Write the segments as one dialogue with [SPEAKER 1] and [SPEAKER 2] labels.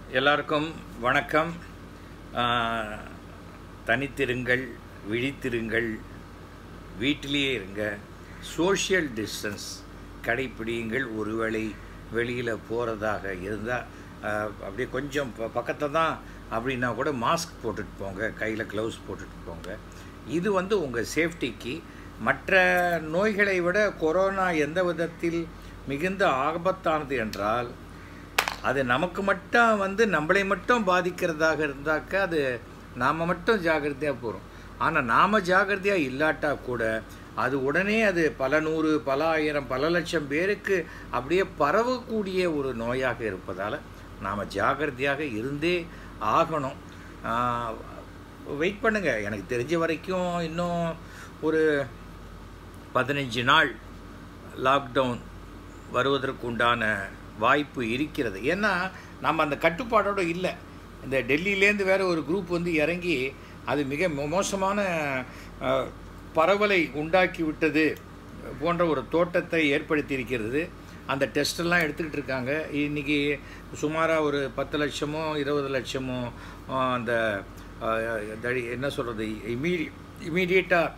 [SPEAKER 1] எல்லாருக்கும் வணக்கம் ஆஹ், தனித்திருங்கள் விழித்திருங்கள் வீட்டிலேயே இருங்க சோஷியல் டிஸ்டன்ஸ் கடைப்பிடியுங்கள் ஒருவேளை வெளியில் போகிறதாக இருந்தால் அப்படியே கொஞ்சம் ப பக்கத்தில் தான் அப்படின்னா கூட மாஸ்க் போட்டுட்டு போங்க கையில் க்ளவுஸ் போட்டுட்டு போங்க இது வந்து உங்கள் சேஃப்டிக்கு மற்ற நோய்களை விட கொரோனா எந்த விதத்தில் மிகுந்த ஆபத்தானது என்றால் அது நமக்கு மட்டும் வந்து நம்மளை மட்டும் பாதிக்கிறதாக இருந்தாக்க அது நாம் மட்டும் ஜாக்கிரதையாக போகிறோம் ஆனால் நாம் ஜாக்கிரதையாக இல்லாட்டா கூட அது உடனே அது பல நூறு பல ஆயிரம் பல லட்சம் பேருக்கு அப்படியே பரவக்கூடிய ஒரு நோயாக இருப்பதால் நாம் ஜாக்கிரதையாக இருந்தே ஆகணும் வெயிட் பண்ணுங்க எனக்கு தெரிஞ்ச வரைக்கும் இன்னும் ஒரு பதினஞ்சு நாள் லாக்டவுன் வருவதற்குண்டான வாய்ப்பு இருக்கிறது ஏன்னா நம்ம அந்த கட்டுப்பாடோடு இல்லை இந்த டெல்லியிலேருந்து வேற ஒரு குரூப் வந்து இறங்கி அது மிக மோ- மோசமான அஹ், பரவலை உண்டாக்கி விட்டது போன்ற ஒரு தோட்டத்தை ஏற்படுத்தி இருக்கிறது அந்த டெஸ்டெல்லாம் எடுத்துக்கிட்டு இருக்காங்க இன்றைக்கி சுமாராக ஒரு பத்து லட்சமோ இருபது லட்சமோ அஹ், அந்த அஹ், தடி- என்ன சொல்கிறது இமீடி இமீடியட்டாக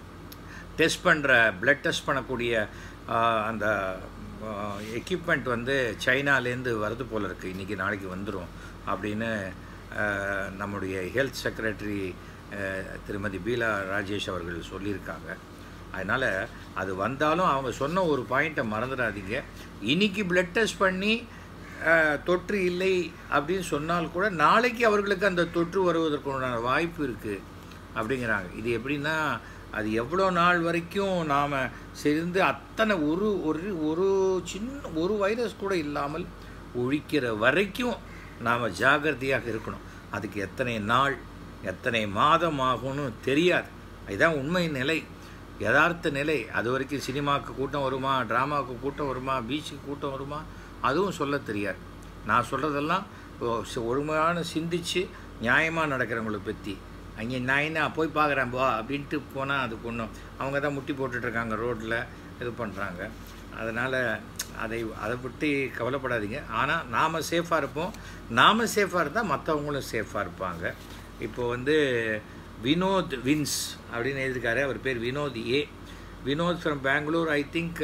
[SPEAKER 1] டெஸ்ட் பண்ணுற பிளட் டெஸ்ட் பண்ணக்கூடிய ஆஹ், அந்த எக்யூப்மெண்ட் வந்து சைனாலேருந்து வருது போல இருக்குது இன்றைக்கி நாளைக்கு வந்துடும் அப்படின்னு ஆஹ், நம்முடைய ஹெல்த் செக்ரட்டரி திருமதி பீலா ராஜேஷ் அவர்கள் சொல்லியிருக்காங்க அதனால் அது வந்தாலும் அவங்க சொன்ன ஒரு பாயிண்ட்டை மறந்துடாதீங்க இன்னைக்கு பிளட் டெஸ்ட் பண்ணி ஆஹ், தொற்று இல்லை அப்படின்னு சொன்னால் கூட நாளைக்கு அவர்களுக்கு அந்த தொற்று வருவதற்குண்டான வாய்ப்பு இருக்குது அப்படிங்கிறாங்க இது எப்படின்னா அது எவ்வளோ நாள் வரைக்கும் நாம் சேர்ந்து அத்தனை ஒரு ஒரு ஒரு சின்ன ஒரு வைரஸ் கூட இல்லாமல் ஒழிக்கிற வரைக்கும் நாம் ஜாகிரதையாக இருக்கணும் அதுக்கு எத்தனை நாள் எத்தனை மாதம் ஆகும்னு தெரியாது இதுதான் உண்மை நிலை யதார்த்த நிலை அது வரைக்கும் சினிமாவுக்கு கூட்டம் வருமா ட்ராமாவுக்கு கூட்டம் வருமா பீச்சுக்கு கூட்டம் வருமா அதுவும் சொல்ல தெரியாது நான் சொல்கிறதெல்லாம் ஒழுங்கான சிந்திச்சு நியாயமாக நடக்கிறவங்கள பற்றி அங்கே நான் என்ன போய் பார்க்குறேன் போ அப்படின்ட்டு போனால் அதுக்கு ஒன்றும் அவங்க தான் முட்டி போட்டுட்ருக்காங்க ரோட்டில் இது பண்ணுறாங்க அதனால் அதை அதை பற்றி கவலைப்படாதீங்க ஆனால் நாம் சேஃபாக இருப்போம் நாம் சேஃபாக இருந்தால் மற்றவங்களும் சேஃபாக இருப்பாங்க இப்போ வந்து வினோத் வின்ஸ் அப்படின்னு எழுதியிருக்காரு அவர் பேர் வினோத் ஏ Vinod from Bangalore I think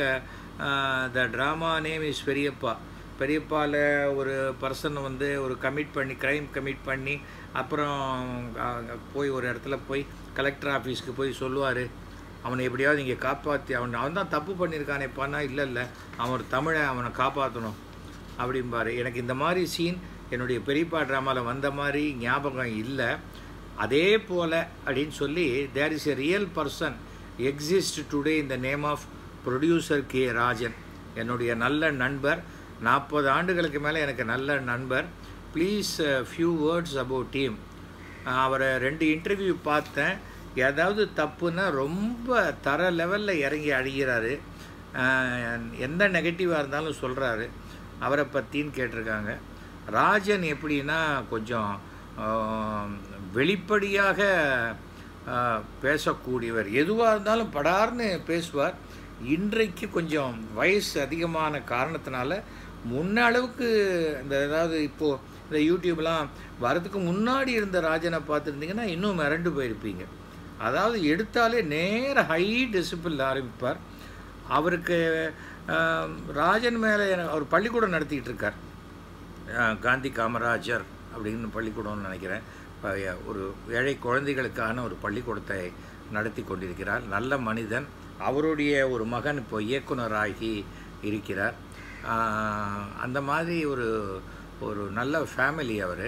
[SPEAKER 1] the drama name is Periyappa பெரியப்பாவில் ஒரு பர்சன் வந்து ஒரு கமிட் பண்ணி க்ரைம் கமிட் பண்ணி அப்புறம் அஹ், போய் ஒரு இடத்துல போய் கலெக்டர் ஆஃபீஸ்க்கு போய் சொல்லுவார் அவனை எப்படியாவது இங்கே காப்பாற்றி அவன் அவன் தான் தப்பு பண்ணியிருக்கானே பண்ணா இல்லை இல்லை அவன் ஒரு தமிழன் அவனை காப்பாற்றணும் அப்படிம்பாரு எனக்கு இந்த மாதிரி சீன் என்னுடைய பெரியப்பா ட்ராமாவில் வந்த மாதிரி ஞாபகம் இல்லை அதே போல் அப்படின்னு சொல்லி there is a real person exist today இந்த name of producer K Rajan என்னுடைய நல்ல நண்பர் நாற்பது ஆண்டுகளுக்கு மேலே எனக்கு நல்ல நண்பர் please few words about team அவரை ரெண்டு இன்டர்வியூ பார்த்தேன் ஏதாவது தப்புன்னா ரொம்ப தர லெவலில் இறங்கி அடிக்கிறாரு அஹ், எந்த நெகட்டிவாக இருந்தாலும் சொல்கிறாரு அவரை பற்றின்னு கேட்டிருக்காங்க ராஜன் எப்படின்னா கொஞ்சம் ஆம், வெளிப்படையாக ஆ, பேசக்கூடியவர் எதுவாக இருந்தாலும் படார்னு பேசுவார் இன்றைக்கு கொஞ்சம் வயசு அதிகமான காரணத்தினால முன்ன அளவுக்கு இந்த ஏதாவது இப்போது இந்த யூடியூப்லாம் வரதுக்கு முன்னாடி இருந்த ராஜனை பார்த்துருந்தீங்கன்னா இன்னும் மிரண்டு போயிருப்பீங்க அதாவது எடுத்தாலே நேர ஹை டெசிபிள் ஆரம்பிப்பார் அவருக்கு ஆம், ராஜன் மேலே அவர் பள்ளிக்கூடம் நடத்திக்கிட்டு இருக்கார் அஹ் காந்தி காமராஜர் அப்படின்னு பள்ளிக்கூடம்னு நினைக்கிறேன் இப்ப, அஹ், ஒரு ஏழை குழந்தைகளுக்கான ஒரு பள்ளிக்கூடத்தை நடத்தி கொண்டிருக்கிறார் நல்ல மனிதன் அவருடைய ஒரு மகன் இப்போ இயக்குனராகி இருக்கிறார் ஆஹ், அந்த மாதிரி ஒரு ஒரு நல்ல ஃபேமிலி அவர்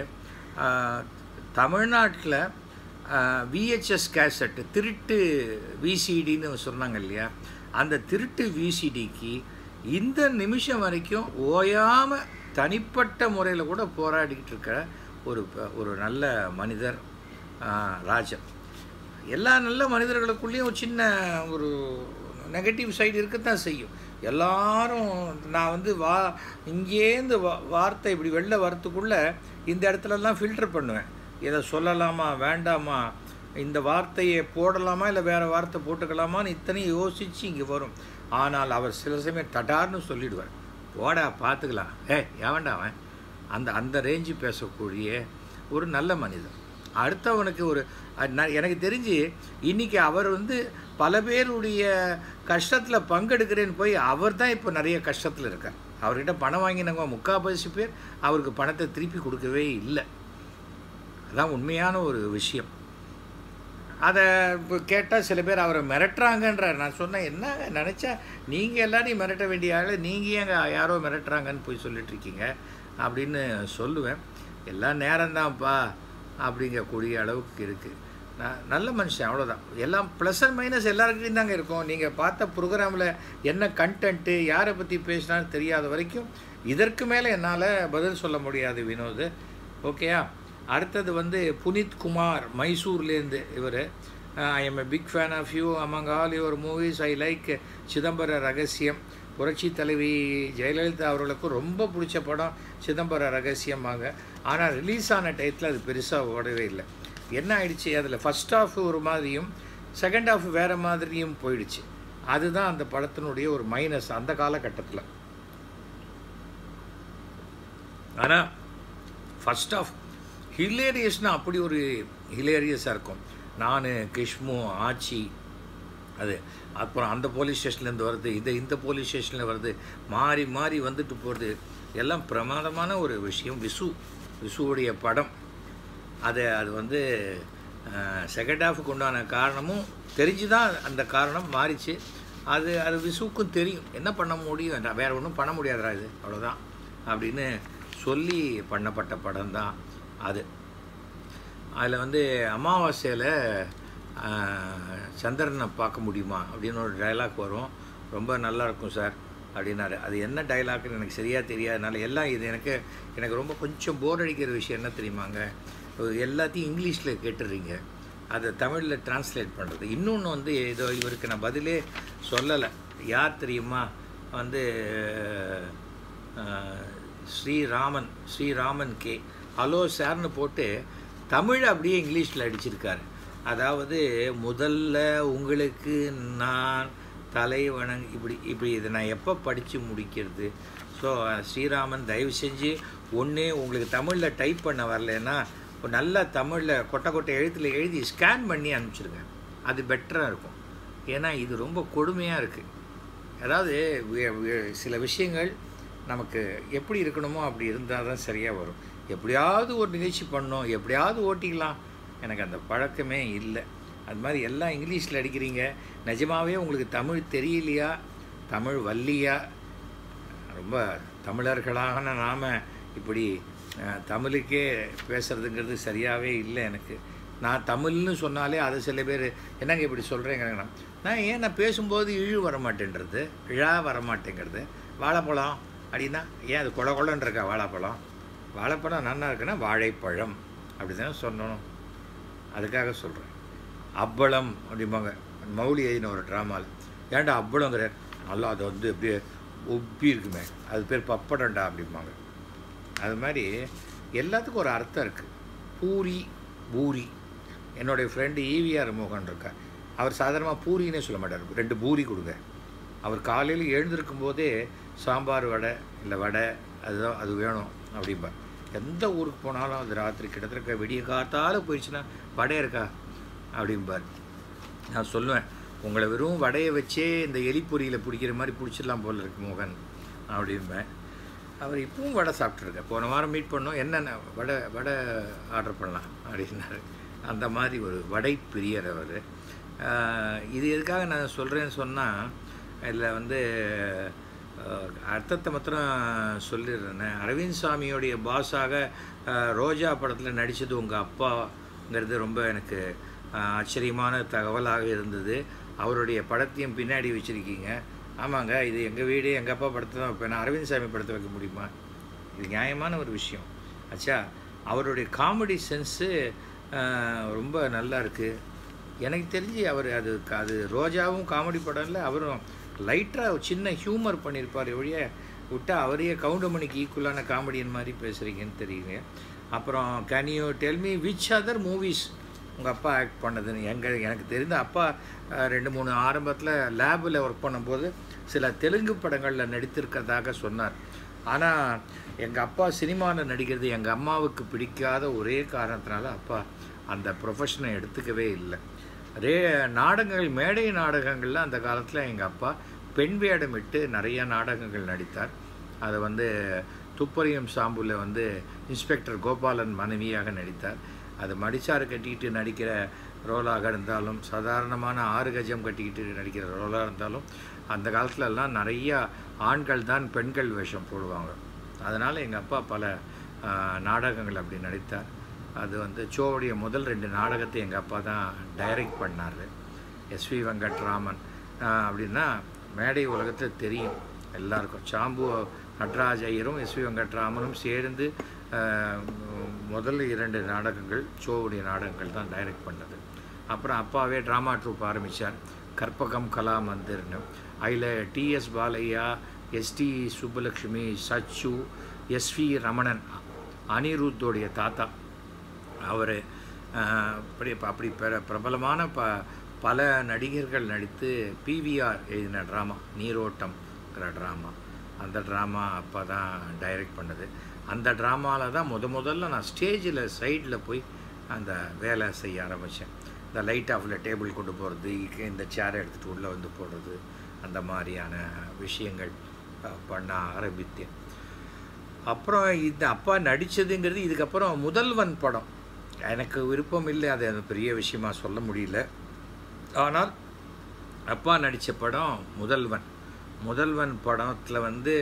[SPEAKER 1] தமிழ்நாட்டில் விஹெச்எஸ் கேசட்டு திருட்டு விசிடின்னு சொன்னாங்க இல்லையா அந்த திருட்டு விசிடிக்கு இந்த நிமிஷம் வரைக்கும் ஓயாமல் தனிப்பட்ட முறையில் கூட போராடிக்கிட்டு இருக்கிற ஒரு ப- ஒரு நல்ல மனிதர் ஆஹ், ராஜன் எல்லா நல்ல மனிதர்களுக்குள்ளேயும் ஒரு சின்ன ஒரு நெகட்டிவ் சைடு இருக்கத்தான் செய்யும் எல்லாரும் நான் வந்து வா இங்கேருந்து வா வார்த்தை இப்படி வெளில வரத்துக்குள்ளே இந்த இடத்துலலாம் ஃபில்டர் பண்ணுவேன் இதை சொல்லலாமா வேண்டாமா இந்த வார்த்தையை போடலாமா இல்லை வேறு வார்த்தை போட்டுக்கலாமான்னு இத்தனையும் யோசித்து இங்கே வரும் ஆனால் அவர் சில சமயம் தடார்னு சொல்லிடுவார் போடா பார்த்துக்கலாம் ஏ ஏவன்டா அவன் அந்த அந்த ரேஞ்சு பேசக்கூடிய ஒரு நல்ல மனிதன் அடுத்தவனுக்கு ஒரு அஹ், நான் எனக்கு தெரிஞ்சு இன்னைக்கு அவர் வந்து பல பேருடைய கஷ்டத்தில் பங்கெடுக்கிறேன்னு போய் அவர் தான் இப்போ நிறைய கஷ்டத்தில் இருக்கார் அவர்கிட்ட பணம் வாங்கினவங்க முக்கால்வாசி பேர் அவருக்கு பணத்தை திருப்பி கொடுக்கவே இல்லை அதான் உண்மையான ஒரு விஷயம் அதை இப்போ கேட்டால் சில பேர் அவரை மிரட்டுறாங்கன்றார் நான் சொன்னேன் என்ன நினச்சா நீங்கள் எல்லாரையும் மிரட்ட வேண்டிய ஆள் நீங்கள் ஏங்க யாரோ மிரட்டுறாங்கன்னு போய் சொல்லிட்டு இருக்கீங்க அப்படின்னு சொல்லுவேன் எல்லாம் நேரம்தான்ப்பா அப்படிங்கக்கூடிய அளவுக்கு இருக்குது நான் நல்ல மனுஷன் அவ்வளோதான் எல்லாம் ப்ளஸ் அண்ட் மைனஸ் எல்லாருக்கிட்டையும் தாங்க இருக்கும் நீங்கள் பார்த்த ப்ரோக்ராமில் என்ன கண்டென்ட்டு யாரை பற்றி பேசினாலும் தெரியாத வரைக்கும் இதற்கு மேலே என்னால் பதில் சொல்ல முடியாது வினோத் ஓகேயா அடுத்தது வந்து புனித் குமார் மைசூர்லேருந்து இவர் I am a big fan of you among all your movies I like Chidambara Rahasiyam Puratchi தலைவி ஜெயலலிதா அவர்களுக்கு ரொம்ப பிடிச்ச படம் சிதம்பர ரகசியமாங்க ஆனால் ரிலீஸ் ஆன டயத்தில் அது பெருசாக ஓடவே இல்லை என்ன ஆயிடுச்சு அதில் ஃபஸ்ட் ஆஃப் ஒரு மாதிரியும் செகண்ட் ஆஃப் வேறு மாதிரியும் போயிடுச்சு அதுதான் அந்த படத்தினுடைய ஒரு மைனஸ் அந்த காலகட்டத்தில் ஆனால் ஃபஸ்ட் ஆஃப் ஹிலேரியஸ்னால் அப்படி ஒரு ஹிலேரியஸாக இருக்கும் நான் கிஷ்மு ஆச்சி அது அப்புறம் அந்த போலீஸ் ஸ்டேஷன்லேருந்து வருது இது இந்த போலீஸ் ஸ்டேஷனில் வருது மாறி மாறி வந்துட்டு போகிறது எல்லாம் பிரமாதமான ஒரு விஷயம் விசு விசுவுடைய படம் அது அது வந்து செகண்ட் ஹாஃபுக்கு உண்டான காரணமும் தெரிஞ்சு தான் அந்த காரணம் மாறிச்சு அது அது விசுவுக்கும் தெரியும் என்ன பண்ண முடியும் நான் வேறு ஒன்றும் பண்ண முடியாதுடா இது அவ்வளோதான் அப்படின்னு சொல்லி பண்ணப்பட்ட படம் தான் அது அதில் வந்து அமாவாசையில் சந்திரனை பார்க்க முடியுமா அப்படின்னு ஒரு டைலாக் வரும் ரொம்ப நல்லா இருக்கும் சார் அப்படின்னாரு அது என்ன டைலாக்னு எனக்கு சரியாக தெரியாதனால எல்லாம் இது எனக்கு எனக்கு ரொம்ப கொஞ்சம் போர் அடிக்கிற விஷயம் என்ன தெரியுமாங்க எல்லாத்தையும் இங்கிலீஷில் கேட்டுடுறீங்க அதை தமிழில் டிரான்ஸ்லேட் பண்ணுறது இன்னொன்று வந்து ஏதோ இவருக்கு நான் பதிலே சொல்லலை யார் தெரியுமா வந்து அஹ், ஸ்ரீராமன் ஸ்ரீராமன் கே ஹலோ சார்னு போட்டு தமிழ் அப்படியே இங்கிலீஷில் அடிச்சிருக்காரு அதாவது முதல்ல உங்களுக்கு நான் தலை வணங் இப்படி இப்படி இதை நான் எப்போ படித்து முடிக்கிறது ஸோ ஸ்ரீராமன் தயவு செஞ்சு ஒன்று உங்களுக்கு தமிழில் டைப் பண்ண வரலன்னா ஒரு நல்ல தமிழில் கொட்டை கொட்டை எழுத்தில் எழுதி ஸ்கேன் பண்ணி அனுப்பிச்சிருங்க அது பெட்டராக இருக்கும் ஏன்னா இது ரொம்ப கொடுமையாக இருக்குது அதாவது வி- வி- சில விஷயங்கள் நமக்கு எப்படி இருக்கணுமோ அப்படி இருந்தால் தான் சரியாக வரும் எப்படியாவது ஒரு நிகழ்ச்சி பண்ணோம் எப்படியாவது ஓட்டிக்கலாம் எனக்கு அந்த பழக்கமே இல்லை அது மாதிரி எல்லாம் இங்கிலீஷில் அடிக்கிறீங்க நிஜமாவே உங்களுக்கு தமிழ் தெரியலையா தமிழ் வல்லியா ரொம்ப தமிழர்களான நாம் இப்படி அஹ், தமிழுக்கே பேசுறதுங்கிறது சரியாகவே இல்லை எனக்கு நான் தமிழ்னு சொன்னாலே அது சில பேர் என்னங்க இப்படி சொல்கிறேங்க நான் ஏன் நான் பேசும்போது இழு வர மாட்டேன்றது இழா வர மாட்டேங்கிறது வாழைப்பழம் அப்படின்னா ஏன் அது கொல கொலன்னு இருக்கா வாழைப்பழம் வாழைப்பழம் நல்லா இருக்குன்னா வாழைப்பழம் அப்படி தானே சொல்லணும் அதுக்காக சொல்கிறேன் அப்பளம் அப்படிம்பாங்க மௌலி எழுதின ஒரு ட்ராமாவில் ஏன்டா அப்பளங்கிற நல்லா அது வந்து அப்படியே ஒப்பி இருக்குமே அது பேர் பப்படம்டா அப்படிம்பாங்க அது மாதிரி எல்லாத்துக்கும் ஒரு அர்த்தம் இருக்குது பூரி பூரி என்னுடைய ஃப்ரெண்டு ஈவிஆர் மோகன் இருக்கார் அவர் சாதாரணமாக பூரின்னே சொல்ல மாட்டார் ரெண்டு பூரி கொடுங்க அவர் காலையில் எழுந்திருக்கும் போதே சாம்பார் வடை இல்லை வடை அதுதான் அது வேணும் அப்படிம்பார் எந்த ஊருக்கு போனாலும் அது ராத்திரி கிட்டத்தட்ட விடிய காத்தால போயிடுச்சுன்னா வடை இருக்கா அப்படிம்பார் நான் சொல்லுவேன் உங்களை வெறும் வடையை வச்சே இந்த எலிப்பொரியில் பிடிக்கிற மாதிரி பிடிச்சிடலாம் போல இருக்கு மோகன் அப்படிம்பேன் அவர் இப்பவும் வடை சாப்பிட்ருக்க போன வாரம் மீட் பண்ணோம் என்னென்ன வடை வடை ஆர்டர் பண்ணலாம் அப்படின்னாரு அந்த மாதிரி ஒரு வடை பிரியர் அவர் இது எதுக்காக நான் சொல்கிறேன்னு சொன்னால் இதில் வந்து அஹ், அர்த்தத்தை மாத்திரம் சொல்லிடுறேன் அரவிந்த் சாமியோடைய பாஸாக அஹ், ரோஜா படத்தில் நடித்தது உங்கள் அப்பாங்கிறது ரொம்ப எனக்கு அஹ், ஆச்சரியமான தகவலாக இருந்தது அவருடைய படத்தையும் பின்னாடி வச்சுருக்கீங்க ஆமாங்க இது எங்கள் வீடு எங்கள் அப்பா படத்தை தான் வைப்பேன் நான் அரவிந்த் சாமி படத்தை வைக்க முடியுமா இது நியாயமான ஒரு விஷயம் ஆச்சா அவருடைய காமெடி சென்ஸு ரொம்ப நல்லா இருக்குது எனக்கு தெரிஞ்சு அவர் அது அது ரோஜாவும் காமெடி படம் இல்லை அவரும் லைட்டாக சின்ன ஹியூமர் பண்ணியிருப்பார் ஒழிய விட்டா அவரையே கவுண்டமணிக்கு ஈக்குவலான காமெடியன் மாதிரி பேசுகிறீங்கன்னு தெரியுங்க அப்புறம் can you tell me which other movies உங்கள் அப்பா ஆக்ட் பண்ணதுன்னு எங்கள் எனக்கு தெரிந்த அப்பா அஹ், ரெண்டு மூணு ஆரம்பத்தில் லேபில் ஒர்க் பண்ணும்போது சில தெலுங்கு படங்களில் நடித்திருக்கிறதாக சொன்னார் ஆனால் எங்கள் அப்பா சினிமாவில் நடிக்கிறது எங்கள் அம்மாவுக்கு பிடிக்காத ஒரே காரணத்தினால அப்பா அந்த ப்ரொஃபஷனை எடுத்துக்கவே இல்லை ரே நாடகங்கள் மேடை நாடகங்களில் அந்த காலத்தில் எங்கள் அப்பா பெண் வேடமிட்டு நிறைய நாடகங்கள் நடித்தார் அதை வந்து துப்பறியும் சாம்புல வந்து இன்ஸ்பெக்டர் கோபாலன் மனைவியாக நடித்தார் அது மடிச்சாறு கட்டிக்கிட்டு நடிக்கிற ரோலாக இருந்தாலும் சாதாரணமான ஆறு கஜம் கட்டிக்கிட்டு நடிக்கிற ரோலாக இருந்தாலும் அந்த காலத்துலலாம் நிறையா ஆண்கள் தான் பெண்கள் வேஷம் போடுவாங்க அதனால் எங்கள் அப்பா பல நாடகங்கள் அப்படி நடித்தார் அது வந்து சோவுடைய முதல் ரெண்டு நாடகத்தை எங்கள் அப்பா தான் டைரக்ட் பண்ணார் எஸ்வி வெங்கட்ராமன் அப்படின்னா மேடை உலகத்தில் தெரியும் எல்லாருக்கும் சாம்பு நட்ராஜ் ஐயரும் எஸ்வி வெங்கட்ராமனும் சேர்ந்து முதல் இரண்டு நாடகங்கள் சோவுடைய நாடகங்கள் தான் டைரக்ட் பண்ணது அப்புறம் அப்பாவே ட்ராமா ட்ரூப் ஆரம்பித்தார் கற்பகம் கலா மந்திர்னு அதில் TS Balaiah SD Subbulakshmi Sachu SV Ramanan அனிருத்தோடைய தாத்தா அவர் அப்படி அப்படி பிர பிரபலமான ப பல நடிகர்கள் நடித்து பிவிஆர் எழுதின ட்ராமா நீரோட்டம்ங்கிற ட்ராமா அந்த ட்ராமா அப்போ தான் டைரக்ட் பண்ணது அந்த ட்ராமாவில் தான் முத முதல்ல நான் ஸ்டேஜில் சைடில் போய் அந்த வேலை செய்ய ஆரம்பித்தேன் இந்த லைட் ஆஃபில் டேபிள் கொண்டு போகிறது இந்த சேரை எடுத்துகிட்டு உள்ளே வந்து போடுறது அந்த மாதிரியான விஷயங்கள் பண்ண ஆரம்பித்தேன் அப்புறம் இந்த அப்பா நடித்ததுங்கிறது இதுக்கப்புறம் முதல்வன் படம் எனக்கு விருப்பம் இல்லை அது பெரிய விஷயமா சொல்ல முடியல ஆனால் அப்பா நடித்த படம் முதல்வன் முதல்வன் படத்தில் வந்து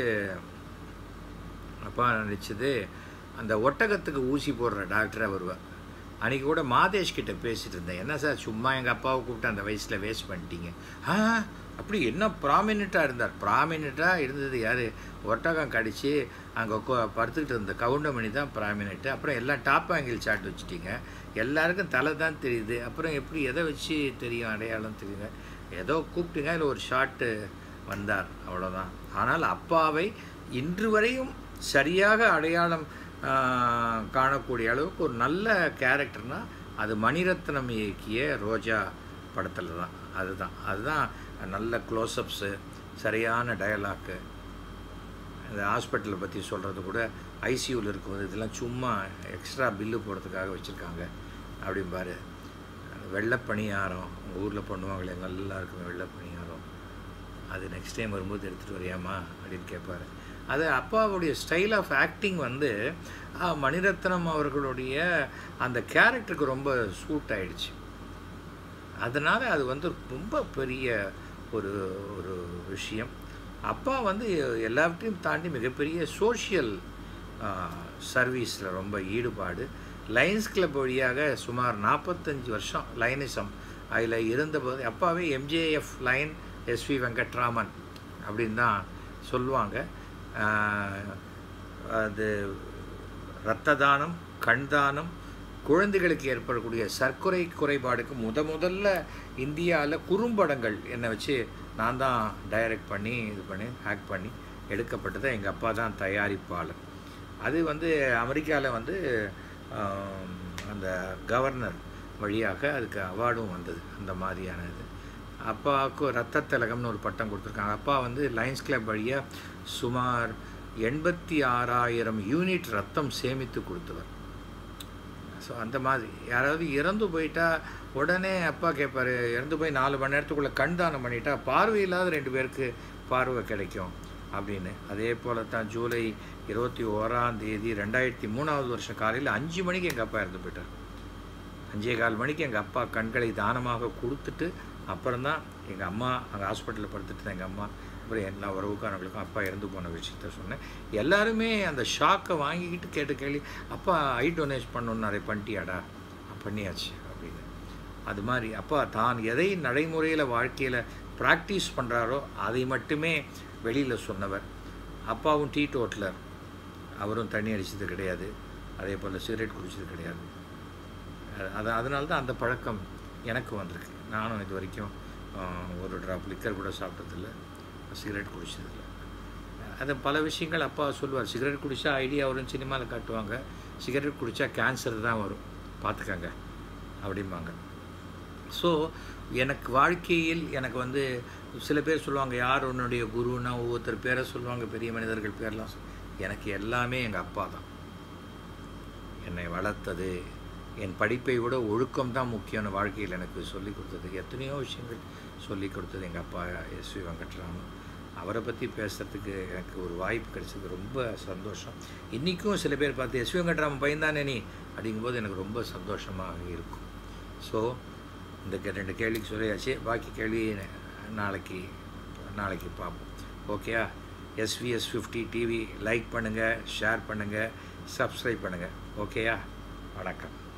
[SPEAKER 1] அப்பா நடித்தது அந்த ஒட்டகத்துக்கு ஊசி போடுற டாக்டராக வருவார் அன்றைக்கி கூட மாதேஷ் கிட்ட பேசிகிட்டு இருந்தேன் என்ன சார் சும்மா எங்கள் அப்பாவை கூப்பிட்டு அந்த வயசில் வேஸ்ட் பண்ணிட்டீங்க ஆ அப்படி என்ன ப்ராமினெண்ட்டாக இருந்தார் ப்ராமினெண்ட்டாக இருந்தது யார் ஒட்டகம் கடித்து அங்கே படுத்துக்கிட்டு இருந்த கவுண்டமணி தான் ப்ராமினெண்ட்டு அப்புறம் எல்லாம் டாப் ஆங்கிள் சாட் வச்சுட்டீங்க எல்லாருக்கும் தலை தான் தெரியுது அப்புறம் எப்படி எதை வச்சு தெரியும் அடையாளம் தெரியுங்க ஏதோ கூப்பிட்டுங்க இல்லை ஒரு ஷாட்டு வந்தார் அவ்வளோதான் ஆனால் அப்பாவை இன்று வரையும் சரியாக அடையாளம் காணக்கூடிய அளவுக்கு ஒரு நல்ல கேரக்டர்னால் அது மணிரத்னம் இயக்கிய ரோஜா படத்தில் தான் அதுதான் அதுதான் நல்ல க்ளோஸ்அப்ஸு சரியான டயலாக்கு இந்த ஹாஸ்பிட்டலை பற்றி சொல்கிறது கூட ஐசியூவில் இருக்கும்போது இதெல்லாம் சும்மா எக்ஸ்ட்ரா பில்லு போடுறதுக்காக வச்சுருக்காங்க அப்படிம்பாரு வெள்ளைப்பணியாரம் உங்கள் ஊரில் பண்ணுவாங்களே நல்லா இருக்கும் வெள்ளைப்பணியாரம் அது நெக்ஸ்ட் டைம் வரும்போது எடுத்துகிட்டு வரியாமா அப்படின்னு கேட்பாரு அது அப்பாவுடைய ஸ்டைல் ஆஃப் ஆக்டிங் வந்து மணிரத்னம் அவர்களுடைய அந்த கேரக்டருக்கு ரொம்ப சூட் ஆயிடுச்சு அதனால் அது வந்து ரொம்ப பெரிய ஒரு ஒரு விஷயம் அப்பா வந்து எல்லாவற்றையும் தாண்டி மிகப்பெரிய சோஷியல் சர்வீஸில் ரொம்ப ஈடுபாடு லைன்ஸ் கிளப் வழியாக சுமார் நாற்பத்தஞ்சு வருஷம் லைனிசம் அதில் இருந்தபோது அப்பாவே எம்ஜேஎஃப் லைன் எஸ்வி வெங்கட்ராமன் அப்படின்னு தான் சொல்லுவாங்க அது இரத்த தானம் கண் தானம் குழந்தைகளுக்கு ஏற்படக்கூடிய சர்க்கரை குறைபாடுக்கு முத முதல்ல இந்தியாவில் குறும்படங்கள் என்னை வச்சு நான் தான் டைரக்ட் பண்ணி இது பண்ணி ஆக்ட் பண்ணி எடுக்கப்பட்டது எங்கள் அப்பா தான் தயாரிப்பாளர் அது வந்து அமெரிக்காவில் வந்து அந்த கவர்னர் வழியாக அதுக்கு அவார்டும் வந்தது அந்த மாதிரியான இது அப்பாவுக்கு ரத்த திலகம்னு ஒரு பட்டம் கொடுத்துருக்காங்க அப்பா வந்து லைன்ஸ் கிளப் வழியாக சுமார் எண்பத்தி ஆறாயிரம் யூனிட் ரத்தம் சேமித்து கொடுத்தவர் ஸோ அந்த மாதிரி யாராவது இறந்து போயிட்டா உடனே அப்பா கேட்பார் இறந்து போய் நாலு மணி நேரத்துக்குள்ளே கண் தானம் பண்ணிட்டா பார்வை இல்லாத ரெண்டு பேருக்கு பார்வை கிடைக்கும் அப்படின்னு அதே போல் தான் ஜூலை இருபத்தி ஓராம் தேதி ரெண்டாயிரத்தி மூணாவது வருஷம் காலையில் அஞ்சு மணிக்கு எங்கள் அப்பா இறந்து போயிட்டார் அஞ்சே கால் மணிக்கு எங்கள் அப்பா கண்களை தானமாக கொடுத்துட்டு அப்புறம்தான் எங்கள் அம்மா அங்கே ஹாஸ்பிட்டலில் படுத்துட்டு எங்கள் அம்மா அப்புறம் எல்லா உறவுக்காரங்களுக்கும் அப்பா இறந்து போன விஷயத்த சொன்னேன் எல்லாருமே அந்த ஷாக்கை வாங்கிக்கிட்டு கேட்ட கேள்வி அப்பா ஐ டொனேட் பண்ணணும் நிறைய பண்ணிட்டியாடா பண்ணியாச்சு அப்படின்னு அது மாதிரி அப்பா தான் எதை நடைமுறையில் வாழ்க்கையில் ப்ராக்டிஸ் பண்ணுறாரோ அதை மட்டுமே வெளியில் சொன்னவர் அப்பாவும் டீ டோட்லர் அவரும் தண்ணி அடித்தது கிடையாது அதே போல் சிகரெட் குடித்தது கிடையாது அது அதனால தான் அந்த பழக்கம் எனக்கு வந்திருக்கு நானும் இது வரைக்கும் ஒரு ட்ராப் லிக்கர் கூட சாப்பிட்டதில்ல சிகரெட் குடிச்சதில்லை அது பல விஷயங்கள் அப்பா சொல்லுவார் சிகரெட் குடித்தா ஐடியா வரும் சினிமாவில் காட்டுவாங்க சிகரெட் குடித்தா கேன்சர் தான் வரும் பார்த்துக்கங்க அப்படிம்பாங்க ஸோ எனக்கு வாழ்க்கையில் எனக்கு வந்து சில பேர் சொல்லுவாங்க யார் உன்னுடைய குருன்னா ஒவ்வொருத்தர் பேரை சொல்லுவாங்க பெரிய மனிதர்கள் பேர்லாம் எனக்கு எல்லாமே எங்கள் அப்பா தான் என்னை வளர்த்தது என் படிப்பை விட ஒழுக்கம் தான் முக்கியம்னு வாழ்க்கையில் எனக்கு சொல்லிக் கொடுத்தது எத்தனையோ விஷயங்கள் சொல்லிக் கொடுத்தது எங்கள் அப்பா எஸ் வி வெங்கட்ராமன் அவரை பற்றி பேசுகிறதுக்கு எனக்கு ஒரு வாய்ப்பு கிடைச்சது ரொம்ப சந்தோஷம் இன்றைக்கும் சில பேர் பார்த்து எஸ் வி வெங்கட்ராமன் பையன் தானே நீ அப்படிங்கும்போது எனக்கு ரொம்ப சந்தோஷமாக இருக்கும் ஸோ இந்த கே- ரெண்டு கேள்விக்கு சொல்லியாச்சு பாக்கி கேள்வி நாளைக்கு நாளைக்கு பார்ப்போம் ஓகேயா எஸ்விஎஸ் ஃபிஃப்டி டிவி லைக் பண்ணுங்கள் ஷேர் பண்ணுங்கள் சப்ஸ்கிரைப் பண்ணுங்கள் ஓகேயா வணக்கம்